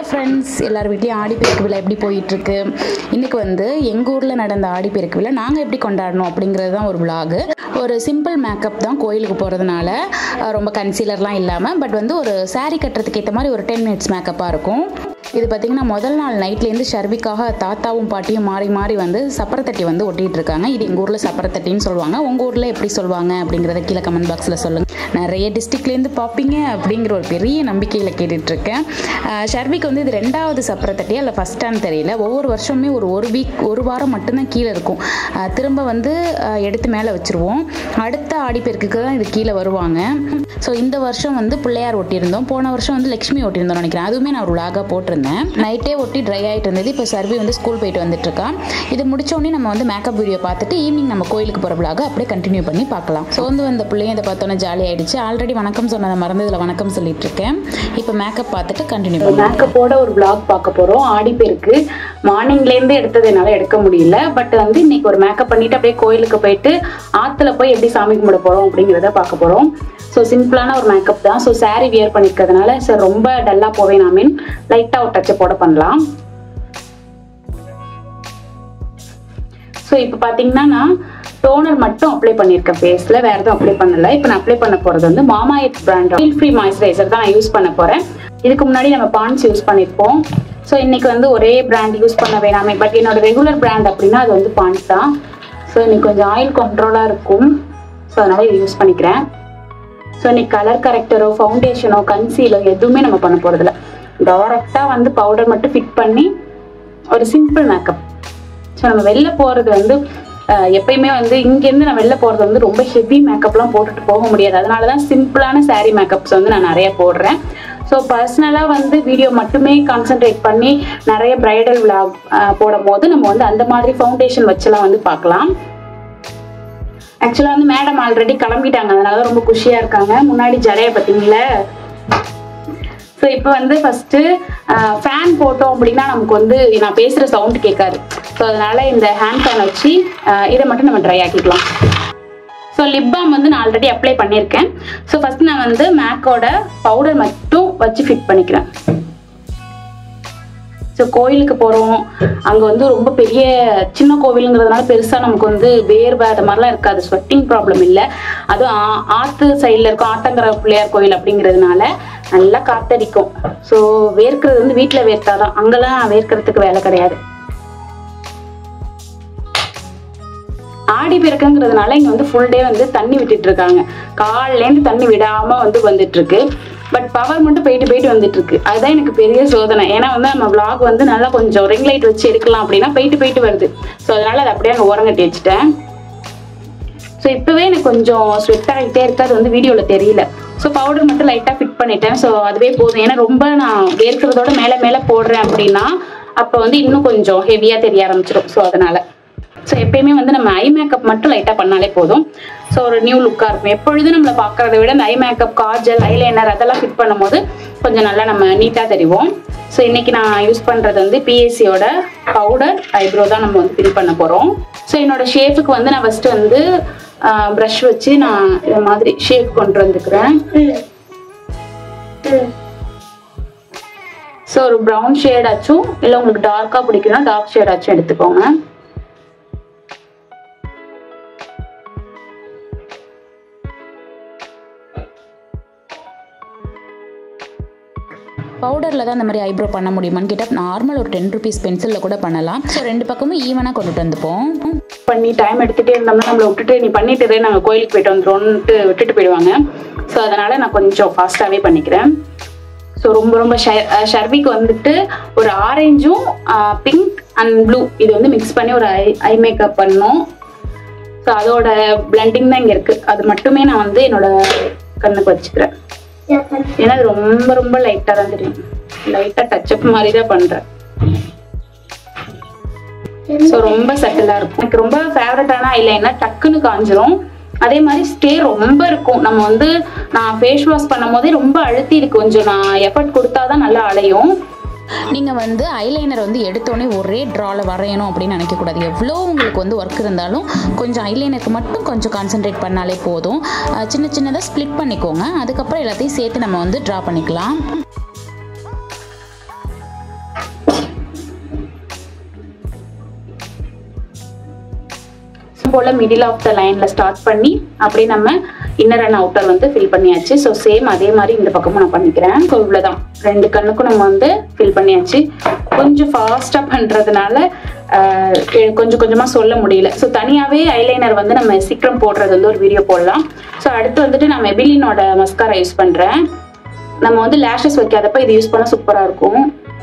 friends எல்லார் வீட்லேயும் ஆடிப்பெருக்கு விழா எப்படி போயிட்டுருக்கு இன்றைக்கி வந்து எங்கள் ஊரில் நடந்த ஆடிப்பெருக்கு விழா நாங்கள் எப்படி கொண்டாடணும் அப்படிங்கிறது தான் ஒரு விலாகு ஒரு சிம்பிள் மேக்கப் தான் கோயிலுக்கு போகிறதுனால ரொம்ப கன்சீலர்லாம் இல்லாமல் பட் வந்து ஒரு saree கட்டுறதுக்கு ஏற்ற மாதிரி ஒரு டென் மினிட்ஸ் மேக்கப்பாக இருக்கும் இது பார்த்திங்கன்னா முதல் நாள் நைட்லேருந்து ஷர்விக்காக தாத்தாவும் பாட்டியும் மாறி மாறி வந்து சப்பரத்தட்டி வந்து ஒட்டிகிட்டு இருக்காங்க இது எங்கள் ஊரில் சப்பரத்தட்டின்னு சொல்லுவாங்க உங்கள் ஊரில் எப்படி சொல்லுவாங்க அப்படிங்கிறத கீழே கமெண்ட் பாக்ஸில் சொல்லுங்கள் நிறைய டிஸ்ட்ரிக்ட்லேருந்து பார்ப்பீங்க அப்படிங்கிற ஒரு பெரிய நம்பிக்கையில் கேட்டுட்ருக்கேன் ஷர்விக்கு வந்து இது ரெண்டாவது சப்பரத்தட்டியா இல்லை ஃபஸ்ட்டான்னு தெரியல ஒவ்வொரு வருஷமுமே ஒரு ஒரு வீக் ஒரு வாரம் மட்டும்தான் கீழே இருக்கும் அஹ் திரும்ப வந்து அஹ் எடுத்து மேலே வச்சுருவோம் அடுத்த ஆடிப்பெருக்குக்கு தான் இது கீழே வருவாங்க ஸோ இந்த வருஷம் வந்து பிள்ளையார் ஒட்டியிருந்தோம் போன வருஷம் வந்து லக்ஷ்மி ஒட்டியிருந்தோம் நினைக்கிறேன் அதுவுமே நான் ஒரு லாகாக போட்டிருந்தேன் நைட்டே ஒட்டி ட்ரை ஆகிட்டு இருந்தது இப்போ சர்வி வந்து ஸ்கூல் போயிட்டு வந்துட்டு இருக்கா இது முடிச்ச உடனே நம்ம வந்து மேக்கப் வீடியோ பார்த்துட்டு ஈவினிங் நம்ம கோயிலுக்கு போகிற விலாக அப்படியே கண்டினியூ பண்ணி பார்க்கலாம் சோர்ந்து வந்த பிள்ளையும் இதை பார்த்தோன்னே ஜாலி ஆயிடுச்சு ஆல்ரெடி வணக்கம் சொன்னதை மறந்து இதில் வணக்கம் சொல்லிட்டு இருக்கேன் இப்போ மேக்கப் பார்த்துட்டு கண்டினியூ பண்ணலாம் மேக்கப்போட ஒரு vlog பார்க்க போறோம் ஆடிப்பெருக்கு மார்னிங்லேருந்து எடுத்தது என்னால எடுக்க முடியல பட் வந்து இன்னைக்கு ஒரு மேக்கப் பண்ணிட்டு அப்படியே கோயிலுக்கு போயிட்டு ஆத்துல போய் எப்படி சாமி கும்பிட போறோம் அப்படிங்கிறத பார்க்க போறோம் ஸோ சிம்பிளான ஒரு மேக்கப் தான் ஸோ saree வியர் பண்ணிருக்கிறதுனால சார் ரொம்ப டல்லா போவேன் நான் மீன் லைட்டா ஒரு டச்சை போட பண்ணலாம் ஸோ இப்போ பார்த்தீங்கன்னா நான் டோனர் மட்டும் அப்ளை பண்ணியிருக்கேன் ஃபேஸில் வேறு எதுவும் அப்ளை பண்ணல இப்போ நான் அப்ளை பண்ண போகிறது வந்து மாமா எத் பிராண்ட் ஃபீல் ஃப்ரீ மாய்ஸ்சரைசர் தான் நான் யூஸ் பண்ண போகிறேன் இதுக்கு முன்னாடி நம்ம பான்ஸ் யூஸ் பண்ணியிருப்போம் ஸோ இன்னைக்கு வந்து ஒரே பிராண்ட் யூஸ் பண்ண வேணாமே பட் என்னோட ரெகுலர் பிராண்ட் அப்படின்னா அது வந்து பான்ஸ் தான் ஸோ இன்னைக்கு கொஞ்சம் ஆயில் கண்ட்ரோலாக இருக்கும் ஸோ அதனால் இது யூஸ் பண்ணிக்கிறேன் ஸோ இன்னைக்கு கலர் கரெக்டரோ ஃபவுண்டேஷனோ கன்சீலோ எதுவுமே நம்ம பண்ண போகிறதில்ல டைரெக்டாக வந்து பவுடர் மட்டும் ஃபிட் பண்ணி ஒரு சிம்பிள் மேக்கப் ஸோ நம்ம வெளில போகிறது வந்து அஹ், எப்பயுமே வந்து இங்கேருந்து நான் வெளில போகிறது வந்து ரொம்ப ஹெவி மேக்கப்லாம் போட்டுட்டு போக முடியாது அதனால தான் சிம்பிளான saree மேக்கப்ஸ் வந்து நான் நிறைய போடுறேன் ஸோ பர்சனலாக வந்து வீடியோ மட்டுமே கான்சென்ட்ரேட் பண்ணி நிறைய பிரைடல் விளாக் போடும் போது நம்ம வந்து அந்த மாதிரி ஃபவுண்டேஷன் வச்சுலாம் வந்து பார்க்கலாம் ஆக்சுவலாக வந்து மேடம் ஆல்ரெடி கிளம்பிட்டாங்க அதனால தான் ரொம்ப குஷியாக இருக்காங்க முன்னாடி ஜடைய பார்த்தீங்களா ஸோ இப்போ வந்து ஃபஸ்ட்டு ஃபேன் போட்டோம் அப்படின்னா நமக்கு வந்து நான் பேசுகிற சவுண்ட் கேட்காது ஸோ அதனால இந்த ஹேண்ட் ஃபேன் வச்சு ஆஹ் இதை மட்டும் நம்ம ட்ரை ஆக்கிக்கலாம் ஸோ லிப் பாம் வந்து நான் ஆல்ரெடி அப்ளை பண்ணியிருக்கேன் ஸோ ஃபஸ்ட் நான் வந்து மேக்கோட பவுடர் மட்டும் வச்சு ஃபிட் பண்ணிக்கிறேன் ஸோ கோயிலுக்கு போகிறோம் அங்கே வந்து ரொம்ப பெரிய சின்ன கோவிலுங்கிறதுனால பெருசாக நமக்கு வந்து வேர்வை அது மாதிரிலாம் இருக்காது ஸ்வெட்டிங் ப்ராப்ளம் இல்லை அதுவும் ஆ- ஆத்து சைடில் இருக்கும் ஆத்தங்கர பிள்ளையார் கோயில் அப்படிங்கிறதுனால நல்லா காத்தடிக்கும் ஸோ வேர்க்கிறது வந்து வீட்டில் வேர்த்தாதான் அங்கெல்லாம் வேர்க்கிறதுக்கு வேலை கிடையாது ஆடி பெருக்குங்கிறதுனால இங்க வந்து ஃபுல் டே வந்து தண்ணி விட்டுட்டு இருக்காங்க காலையிலேருந்து தண்ணி விடாம வந்து வந்துட்டு இருக்கு பட் பவர் மட்டும் போயிட்டு போயிட்டு வந்துட்டு இருக்கு அதுதான் எனக்கு பெரிய சோதனை ஏன்னா வந்து நம்ம vlog வந்து நல்லா கொஞ்சம் ரிங் லைட் வச்சு எடுக்கலாம் அப்படின்னா போயிட்டு போயிட்டு வருது ஸோ அதனால அதை அப்படியே அங்கே ஓரங்கட்டி வச்சுட்டேன் ஸோ இப்போவே எனக்கு கொஞ்சம் ஸ்வெட் ஆகிட்டே இருக்கு அது வந்து வீடியோவில் தெரியல ஸோ பவுடர் மட்டும் லைட்டாக ஃபிட் பண்ணிட்டேன் ஸோ அதுவே போதும் ஏன்னா ரொம்ப நான் வேர்க்கிறதோட மேலே மேலே போடுறேன் அப்படின்னா அப்போ வந்து இன்னும் கொஞ்சம் ஹெவியாக தெரிய ஆரம்பிச்சிடும் ஸோ அதனால ஸோ எப்பயுமே வந்து நம்ம ஐ மேக்கப் மட்டும் லைட்டாக பண்ணாலே போதும் ஸோ ஒரு நியூ லுக்காக இருக்கும் எப்பொழுதும் நம்மளை பார்க்கறத விட இந்த ஐ மேக்கப் காஜல் ஐலைனர் அதெல்லாம் ஃபிட் பண்ணும்போது கொஞ்சம் நல்லா நம்ம நீட்டாக தெரிவோம் ஸோ இன்னைக்கு நான் யூஸ் பண்ணுறது வந்து பிஎஸ்சியோட பவுடர் ஐப்ரோ தான் நம்ம வந்து ஃபில் பண்ண போகிறோம் ஸோ என்னோட ஷேப்புக்கு வந்து நான் ஃபஸ்ட்டு வந்து ப்ரஷ் வச்சு நான் இது மாதிரி ஷேப் கொண்டு வந்துக்கிறேன் ஸோ ஒரு ப்ரௌன் ஷேடாச்சும் இல்லை உங்களுக்கு டார்க்காக பிடிக்கும்னா டார்க் ஷேடாச்சும் எடுத்துக்கோங்க பவுடரில் தான் இந்த மாதிரி ஐப்ரோ பண்ண முடியுமான்னு கேட்டால் நார்மல் ஒரு டென் ருபீஸ் பென்சிலில் கூட பண்ணலாம் ஸோ ரெண்டு பக்கமும் ஈவனாக கொண்டுட்டு வந்துப்போம் பண்ணி டைம் எடுத்துகிட்டே இருந்தோம்னா நம்மளை விட்டுட்டு நீ பண்ணிட்டு இரு, நாங்கள் கோயிலுக்கு போயிட்டு வந்துடும்ன்ட்டு விட்டுட்டு போயிடுவாங்க ஸோ அதனால் நான் கொஞ்சம் ஃபாஸ்ட்டாகவே பண்ணிக்கிறேன் ஸோ ரொம்ப ரொம்ப ஷ- அஹ் ஷர்விக்கு வந்துட்டு ஒரு ஆரஞ்சும் பிங்க் அண்ட் ப்ளூ இது வந்து மிக்ஸ் பண்ணி ஒரு ஐ ஐ மேக்கப் பண்ணோம் ஸோ அதோட பிளண்டிங் தான் இங்கே இருக்குது அது மட்டுமே நான் வந்து என்னோட கண்ணுக்கு வச்சுக்கிறேன் ஏன்னா அது ரொம்ப ரொம்ப லைட்டாக தான் தெரியும் லைட்டாக டச்சப் மாதிரி தான் பண்ணுறேன் ஸோ ரொம்ப சட்டிலாக இருக்கும் எனக்கு ரொம்ப ஃபேவரட்டான ஐலைனர் டக்குன்னு காஞ்சிரும் அதே மாதிரி ஸ்டே ரொம்ப இருக்கும் நம்ம வந்து நான் ஃபேஸ் வாஷ் பண்ணும் போதே ரொம்ப அழுத்தி இருக்கு கொஞ்சம் நான் எஃபர்ட் கொடுத்தா தான் நல்லா அலையும் நீங்கள் வந்து ஐலைனர் வந்து எடுத்தோடனே ஒரே ட்ராவில் வரையணும் அப்படின்னு நினைக்கக்கூடாது எவ்வளோ உங்களுக்கு வந்து ஒர்க் இருந்தாலும் கொஞ்சம் ஐலைனருக்கு மட்டும் கொஞ்சம் கான்சென்ட்ரேட் பண்ணாலே போதும் அஹ் சின்ன சின்னதாக ஸ்ப்ளிட் பண்ணிக்கோங்க அதுக்கப்புறம் எல்லாத்தையும் சேர்த்து நம்ம வந்து ட்ரா பண்ணிக்கலாம் போல் மிடில் ஆஃப் த லைனில் ஸ்டார்ட் பண்ணி அப்படியே நம்ம இன்னர் அண்ட் அவுட்டர் வந்து ஃபில் பண்ணியாச்சு ஸோ சேம் அதே மாதிரி இந்த பக்கமும் நான் பண்ணிக்கிறேன் ஸோ இவ்வளோதான் ரெண்டு கண்ணுக்கும் நம்ம வந்து ஃபில் பண்ணியாச்சு கொஞ்சம் ஃபாஸ்ட்டாக பண்ணுறதுனால கொஞ்சம் கொஞ்சமாக சொல்ல முடியல ஸோ தனியாகவே ஐலைனர் வந்து நம்ம சீக்கிரம் போடுறது வந்து ஒரு வீடியோ போடலாம் ஸோ அடுத்து வந்துட்டு நான் மெபிலினோட மஸ்காரா யூஸ் பண்ணுறேன் நம்ம வந்து லேஷஸ் வைக்காதப்ப இது யூஸ் பண்ண சூப்பராக இருக்கும்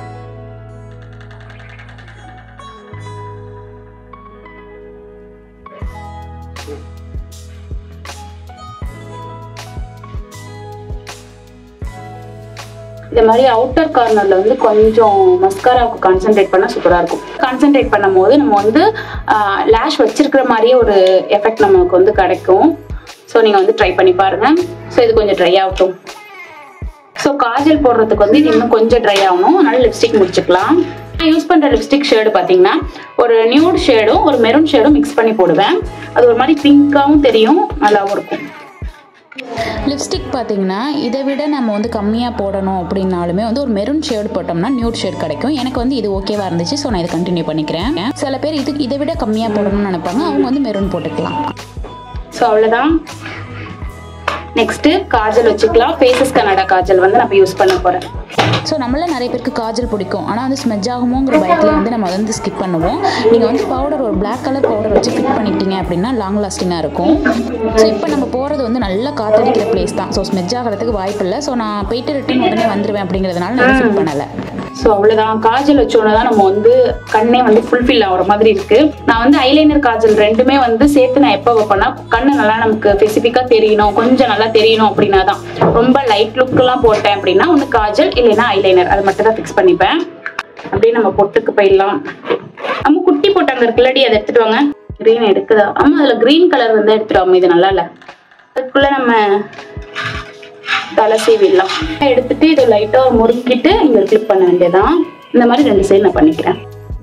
இந்த மாதிரி அவுட்டர் கார்னர்ல வந்து கொஞ்சம் மஸ்காராவுக்கு கான்சென்ட்ரேட் பண்ணால் சூப்பராக இருக்கும் கான்சென்ட்ரேட் பண்ணும் போது நம்ம வந்து லேஷ் வச்சிருக்கிற மாதிரியே ஒரு எஃபெக்ட் நமக்கு வந்து கிடைக்கும் ஸோ நீங்கள் வந்து ட்ரை பண்ணி பாருங்க ஸோ இது கொஞ்சம் ட்ரை ஆகட்டும் ஸோ காஜல் போடுறதுக்கு வந்து இது இன்னும் கொஞ்சம் ட்ரை ஆகணும் அதனால லிப்ஸ்டிக் முடிச்சுக்கலாம் நான் யூஸ் பண்ணுற லிப்ஸ்டிக் ஷேடு பார்த்தீங்கன்னா ஒரு நியூட் ஷேடும் ஒரு மெரூன் ஷேடும் மிக்ஸ் பண்ணி போடுவேன் அது ஒரு மாதிரி பிங்காகவும் தெரியும் நல்லாவும் இருக்கும் லிப்ஸ்டிக் பார்த்தீங்கன்னா இதை விட நம்ம வந்து கம்மியாக போடணும் அப்படின்னாலுமே வந்து ஒரு மெரூன் ஷேட் போட்டோம்னா நியூட் ஷேட் கிடைக்கும் எனக்கு வந்து இது ஓகேவா இருந்துச்சு ஸோ நான் இதை கண்டினியூ பண்ணிக்கிறேன் சில பேர் இது இதை விட கம்மியாக போடணும்னு நினைப்பாங்க அவங்க வந்து மெரூன் போட்டுக்கலாம் ஸோ அவ்வளோதான் நெக்ஸ்ட்டு காஜல் வச்சுக்கலாம் ஃபேஸஸ் கன்னடா காஜல் வந்து நம்ம யூஸ் பண்ண போகிறேன் ஸோ நம்மள நிறைய பேருக்கு காஜல் பிடிக்கும் ஆனால் வந்து ஸ்மெஜ் ஆகுமோங்கிற பயத்தில் வந்து நம்ம வந்து ஸ்கிப் பண்ணுவோம் நீங்கள் வந்து பவுடர் ஒரு பிளாக் கலர் பவுடர் வச்சு ஃபிட் பண்ணிட்டீங்க அப்படின்னா லாங் லாஸ்டிங்காக இருக்கும் ஸோ இப்போ நம்ம போகிறது வந்து நல்லா காத்தடிக்கிற பிளேஸ் தான் ஸோ ஸ்மெஜ் ஆகிறதுக்கு வாய்ப்பு இல்லை ஸோ நான் போயிட்டு ரிட்டன் உடனே வந்துடுவேன் அப்படிங்கிறதுனால நான் ஃபிட் பண்ணலை ஸோ அவ்வளோதான் காஜல் வச்சோன்னே தான் நம்ம வந்து கண்ணே வந்து ஃபுல்ஃபில் ஆகிற மாதிரி இருக்கு நான் வந்து ஐலைனர் காஜல் ரெண்டுமே வந்து சேர்த்து நான் எப்போ வைப்பேன்னா கண்ணு நல்லா நமக்கு ஸ்பெசிஃபிக்காக தெரியணும் கொஞ்சம் நல்லா தெரியணும் அப்படின்னா தான் ரொம்ப லைட் லுக்கெல்லாம் போட்டேன் அப்படின்னா ஒன்று காஜல் இல்லைன்னா ஐலைனர் அது மட்டும் தான் ஃபிக்ஸ் பண்ணிப்பேன் அப்படியே நம்ம பொட்டுக்கு போயிடலாம் அம்மா குட்டி போட்டு அங்கே இருக்குல்லடி அதை எடுத்துட்டு வாங்க க்ரீன் எடுக்குதா அம்மா அதில் க்ரீன் கலர் வந்து எடுத்துட்டு வாங்க இது நல்லா இல்லை அதுக்குள்ளே நம்ம தலை சீவிடலாம் எடுத்துட்டு இதை லைட்டாக முறுக்கிட்டு இங்கே கிளிப் பண்ண வேண்டியதான் இந்த மாதிரி ரெண்டு சைடு நான் பண்ணிக்கிறேன்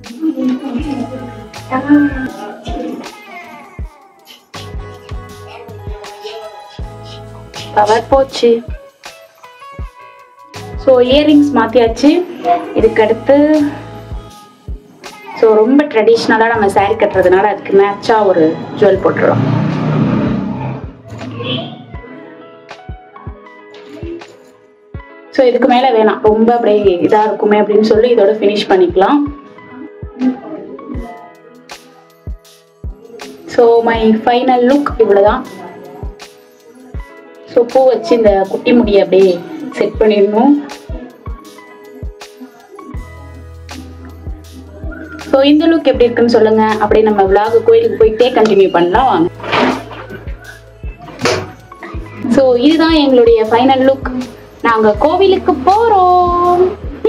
கவர் போச்சு ஸோ இயரிங்ஸ் மாற்றியாச்சு இதுக்கு அடுத்து ஸோ ரொம்ப ட்ரெடிஷ்னலாக நம்ம saree கட்டுறதுனால அதுக்கு மேட்சாக ஒரு ஜுவல் போட்டுருவோம் ஸோ இதுக்கு மேலே வேணாம் ரொம்ப அப்படியே இதாக இருக்குமே அப்படின்னு சொல்லி இதோட ஃபினிஷ் பண்ணிக்கலாம் ஸோ மை ஃபைனல் லுக் இவ்வளோதான் ஸோ பூ வச்சு இந்த குட்டி முடியை அப்படியே செட் பண்ணிடணும் ஸோ இந்த லுக் எப்படி இருக்குன்னு சொல்லுங்க அப்படியே நம்ம vlog கோயிலுக்கு போயிட்டே கண்டினியூ பண்ணலாம் வாங்க ஸோ இதுதான் எங்களுடைய ஃபைனல் லுக் நாங்க கோவிலுக்கு போறோம்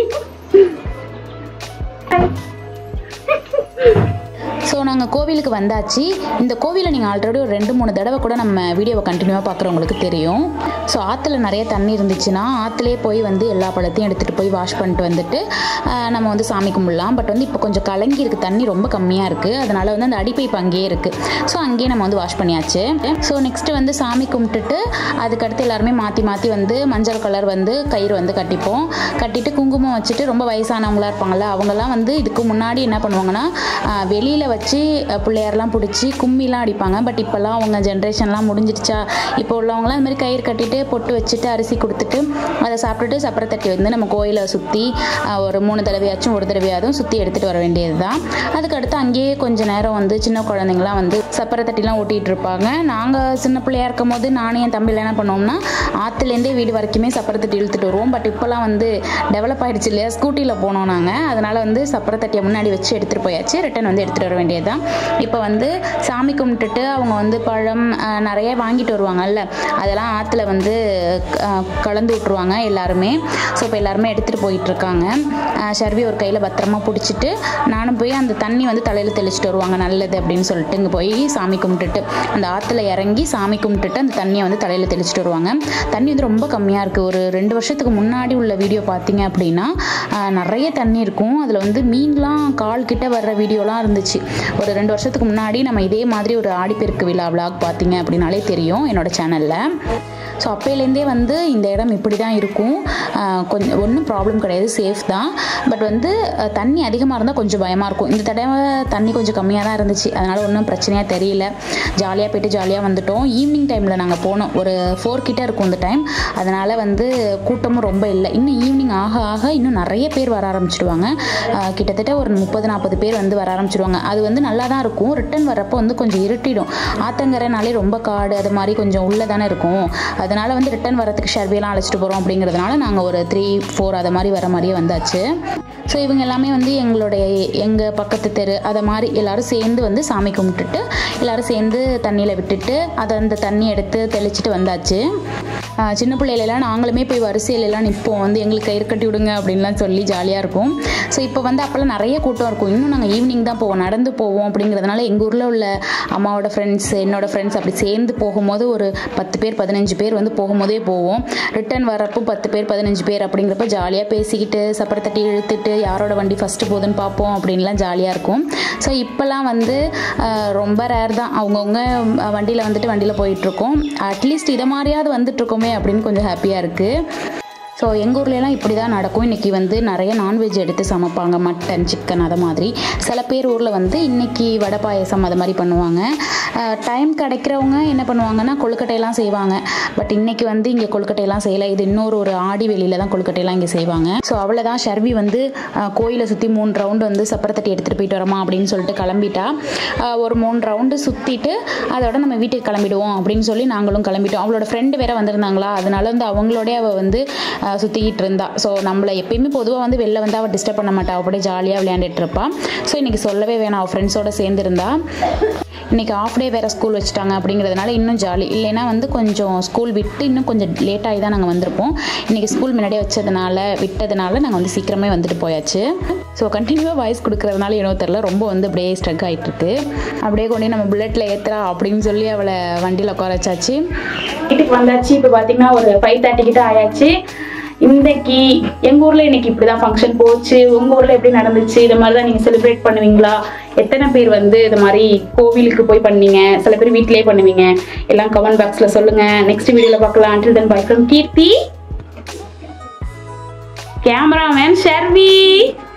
ஸோ நாங்கள் கோவிலுக்கு வந்தாச்சு இந்த கோவிலை நீங்கள் ஆல்ரெடி ஒரு ரெண்டு மூணு தடவை கூட நம்ம வீடியோவை கண்டினியூவாக பார்க்குறவங்களுக்கு தெரியும் ஸோ ஆற்றுல நிறைய தண்ணி இருந்துச்சுன்னா ஆற்றுலேயே போய் வந்து எல்லா பழத்தையும் எடுத்துகிட்டு போய் வாஷ் பண்ணிட்டு வந்துட்டு ஆஹ், நம்ம வந்து சாமி கும்பிடலாம் பட் வந்து இப்போ கொஞ்சம் கலங்கி இருக்கு தண்ணி ரொம்ப கம்மியாக இருக்குது அதனால் வந்து அந்த அடிப்பைப்பு அங்கேயே இருக்குது ஸோ அங்கேயே நம்ம வந்து வாஷ் பண்ணியாச்சு ஸோ நெக்ஸ்ட்டு வந்து சாமி கும்பிட்டுட்டு அதுக்கடுத்து எல்லாருமே மாற்றி மாற்றி வந்து மஞ்சள் கலர் வந்து கயிறு வந்து கட்டிப்போம் கட்டிட்டு குங்குமம் வச்சுட்டு ரொம்ப வயசானவங்களா இருப்பாங்கல்ல அவங்கெல்லாம் வந்து இதுக்கு முன்னாடி என்ன பண்ணுவாங்கன்னா வெளியில் வச்சு அஹ், பிள்ளையாரெல்லாம் பிடிச்சி கும்மிலாம் அடிப்பாங்க பட் இப்போல்லாம் அவங்க ஜென்ரேஷன்லாம் முடிஞ்சிடுச்சா இப்போ உள்ளவங்களாம் இந்த மாதிரி கயிறு கட்டிட்டு பொட்டு வச்சுட்டு அரிசி கொடுத்துட்டு அதை சாப்பிட்டுட்டு சப்பரை தட்டி வந்து நம்ம கோயிலை சுற்றி ஒரு மூணு தடவையாச்சும் ஒரு தடவையாவது சுற்றி எடுத்துகிட்டு வர வேண்டியது தான் அதுக்கடுத்து அங்கேயே கொஞ்ச நேரம் வந்து சின்ன குழந்தைங்களாம் வந்து சப்பரை தட்டிலாம் ஓட்டிகிட்டு இருப்பாங்க நாங்கள் சின்ன பிள்ளையா இருக்கும் போது நானும் என் தம்பியில் என்ன பண்ணுவோம்னா ஆற்றுலேருந்தே வீடு வரைக்குமே சப்பரை தட்டி இழுத்துட்டு வருவோம் பட் இப்போலாம் வந்து டெவலப் ஆயிடுச்சு இல்லையா ஸ்கூட்டியில் போனோம் நாங்கள் அதனால் வந்து சப்பரை தட்டியை முன்னாடி வச்சு எடுத்துகிட்டு போயாச்சு ரிட்டன் வந்து எடுத்துகிட்டு வர வேண்டியது தான் இப்போ வந்து சாமி கும்பிட்டுட்டு அவங்க வந்து பழம் அஹ், நிறைய வாங்கிட்டு வருவாங்கல்ல அதெல்லாம் ஆற்றுல வந்து அஹ், கலந்து விட்ருவாங்க எல்லாருமே ஸோ இப்போ எல்லாருமே எடுத்துகிட்டு போயிட்டுருக்காங்க ஷர்வி ஒரு கையில் பத்திரமா பிடிச்சிட்டு நானும் போய் அந்த தண்ணி வந்து தலையில் தெளிச்சிட்டு வருவாங்க நல்லது அப்படின்னு சொல்லிட்டு இங்கே போய் சாமி கும்பிட்டுட்டு அந்த ஆற்றுல இறங்கி சாமி கும்பிட்டுட்டு அந்த தண்ணியை வந்து தலையில் தெளிச்சிட்டு வருவாங்க தண்ணி வந்து ரொம்ப கம்மியாக இருக்குது ஒரு ரெண்டு வருஷத்துக்கு முன்னாடி உள்ள வீடியோ பார்த்தீங்க அப்படின்னா ஆஹ், நிறைய தண்ணி இருக்கும் அதில் வந்து மீன்லாம் கால் கிட்ட வர்ற வீடியோலாம் இருந்துச்சு ஒரு ரெண்டு வருஷத்துக்கு முன்னாடி நம்ம இதே மாதிரி ஒரு ஆடிப்பெருக்கு விழா விளாக் பார்த்தீங்க அப்படின்னாலே தெரியும் என்னோட சேனலில் ஸோ அப்போலேருந்தே வந்து இந்த இடம் இப்படி தான் இருக்கும் ஆஹ் கொஞ்சம் ஒன்றும் ப்ராப்ளம் கிடையாது சேஃப் தான் பட் வந்து அஹ் தண்ணி அதிகமாக இருந்தால் கொஞ்சம் பயமாக இருக்கும் இந்த தடவை தண்ணி கொஞ்சம் கம்மியாக தான் இருந்துச்சு அதனால் ஒன்றும் பிரச்சனையாக தெரியல ஜாலியாக போயிட்டு ஜாலியாக வந்துட்டோம் ஈவினிங் டைமில் நாங்கள் போனோம் ஒரு ஃபோர் கிட்ட இருக்கும் இந்த டைம் அதனால் வந்து கூட்டமும் ரொம்ப இல்லை இன்னும் ஈவினிங் ஆக ஆக இன்னும் நிறைய பேர் வர ஆரம்பிச்சிடுவாங்க ஆஹ் கிட்டத்தட்ட ஒரு முப்பது நாற்பது பேர் வந்து வர ஆரம்பிச்சிடுவாங்க அது வந்து நல்லா தான் இருக்கும் ரிட்டன் வரப்போ வந்து கொஞ்சம் இருட்டிடும் ஆத்தங்கரைனாலே ரொம்ப காடு அது மாதிரி கொஞ்சம் உள்ளே தானே இருக்கும் அதனால் வந்து ரிட்டன் வரதுக்கு ஷர்வியெல்லாம் அழைச்சிட்டு போகிறோம் அப்படிங்கிறதுனால நாங்கள் ஒரு த்ரீ ஃபோர் அதை மாதிரி வர மாதிரியே வந்தாச்சு ஸோ இவங்க எல்லாமே வந்து எங்களுடைய எங்கள் பக்கத்து தெரு அதை மாதிரி எல்லாரும் சேர்ந்து வந்து சாமி கும்பிட்டுட்டு எல்லாரும் சேர்ந்து தண்ணியில் விட்டுட்டு அதை அந்த தண்ணி எடுத்து தெளிச்சிட்டு வந்தாச்சு ஆஹ் சின்ன பிள்ளையிலலாம் நாங்களுமே போய் வரிசையிலலாம் நிற்போம் வந்து எங்களுக்கு கயிறு கட்டி விடுங்க அப்படின்லாம் சொல்லி ஜாலியாக இருக்கும் ஸோ இப்போ வந்து அப்போல்லாம் நிறைய கூட்டம் இருக்கும் இன்னும் நாங்கள் ஈவினிங் தான் போவோம் நடந்து போவோம் அப்படிங்கிறதுனால எங்கள் ஊரில் உள்ள அம்மாவோட ஃப்ரெண்ட்ஸ் என்னோட ஃப்ரெண்ட்ஸ் அப்படி சேர்ந்து போகும்போது ஒரு பத்து பேர் பதினஞ்சு பேர் வந்து போகும்போதே போவோம் ரிட்டர்ன் வரப்போ பத்து பேர் பதினஞ்சு பேர் அப்படிங்கிறப்ப ஜாலியாக பேசிக்கிட்டு சப்பரை தட்டி இழுத்துட்டு யாரோட வண்டி ஃபஸ்ட்டு போகுதுன்னு பார்ப்போம் அப்படின்லாம் ஜாலியாக இருக்கும் ஸோ இப்போல்லாம் வந்து ஆஹ், ரொம்ப ரேர் தான் அவங்கவுங்க வண்டியில் வந்துட்டு வண்டியில் போயிட்டுருக்கோம் அட்லீஸ்ட் இதை மாதிரியாவது வந்துட்டுருக்கோமே அப்படின்னு கொஞ்சம் ஹாப்பியாக இருக்குது ஸோ எங்கள் ஊர்லலாம் இப்படி தான் நடக்கும் இன்றைக்கி வந்து நிறைய நான்வெஜ் எடுத்து சமைப்பாங்க மட்டன் சிக்கன் அதை மாதிரி சில பேர் ஊரில் வந்து இன்றைக்கி வடை பாயசம் அது மாதிரி பண்ணுவாங்க டைம் கிடைக்கிறவங்க என்ன பண்ணுவாங்கன்னா கொழுக்கட்டையெல்லாம் செய்வாங்க பட் இன்றைக்கி வந்து இங்கே கொழுக்கட்டையெல்லாம் செய்யலை இது இன்னொரு ஒரு ஆடி வெளியில் தான் கொழுக்கட்டையெல்லாம் இங்கே செய்வாங்க ஸோ அவ்வளோதான் ஷர்வி வந்து அஹ், கோயிலை சுற்றி மூணு ரவுண்டு வந்து சப்பரை தட்டி எடுத்துகிட்டு போயிட்டு வரமா அப்படின்னு சொல்லிட்டு கிளம்பிட்டா அஹ், ஒரு மூணு ரவுண்டு சுற்றிட்டு அதோட நம்ம வீட்டுக்கு கிளம்பிடுவோம் அப்படின்னு சொல்லி நாங்களும் கிளம்பிட்டோம் அவளோட ஃப்ரெண்டு வேற வந்திருந்தாங்களா அதனால வந்து அவங்களோடய அவள் வந்து அஹ், சுற்றிக்கிட்டு இருந்தா ஸோ நம்மளை எப்பயுமே பொதுவாக வந்து வெளில வந்து அவள் டிஸ்டர்ப் பண்ண மாட்டா அவள் அப்படியே ஜாலியாக விளையாண்டுட்டு இருப்பாள் ஸோ இன்றைக்கி சொல்லவே வேணாம் அவள் ஃப்ரெண்ட்ஸோட சேர்ந்துருந்தா இன்றைக்கி ஆஃப் டே வேறு ஸ்கூல் வச்சுட்டாங்க அப்படிங்கிறதுனால இன்னும் ஜாலி இல்லைன்னா வந்து கொஞ்சம் ஸ்கூல் விட்டு இன்னும் கொஞ்சம் லேட்டாகி தான் நாங்கள் வந்திருப்போம் இன்றைக்கி ஸ்கூல் முன்னாடியே வச்சதுனால விட்டதுனால நாங்கள் வந்து சீக்கிரமே வந்துட்டு போயாச்சு ஸோ கண்டினியூவாக வாய்ஸ் கொடுக்கறதுனால என்னவோ தெரில ரொம்ப வந்து அப்படியே ஸ்ட்ரக் ஆகிட்டுருக்கு அப்படியே கொண்டு போய் நம்ம புல்லட்டில் ஏற்றுறா அப்படின்னு சொல்லி அவளை வண்டியில் உட்கார வச்சாச்சு வீட்டுக்கு வந்தாச்சு இப்போ பார்த்தீங்கன்னா ஒரு ஃபைவ் தேர்ட்டி கிட்ட ஆயாச்சு இன்னைக்கு எங்க ஊர்ல இன்னைக்கு இப்படிதான் ஃபங்க்ஷன் போச்சு உங்க ஊர்ல எப்படி நடந்துச்சு இது மாதிரி தான் நீங்க செலிப்ரேட் பண்ணுவீங்களா எத்தனை பேர் வந்து இது மாதிரி கோவிலுக்கு போய் பண்ணீங்க சில பேர் வீட்டிலேயே பண்ணுவீங்க எல்லாம் கமெண்ட் பாக்ஸ்ல சொல்லுங்க நெக்ஸ்ட் வீடியோல பார்க்கலாம் until then bye from Keerthi cameraman Sharvi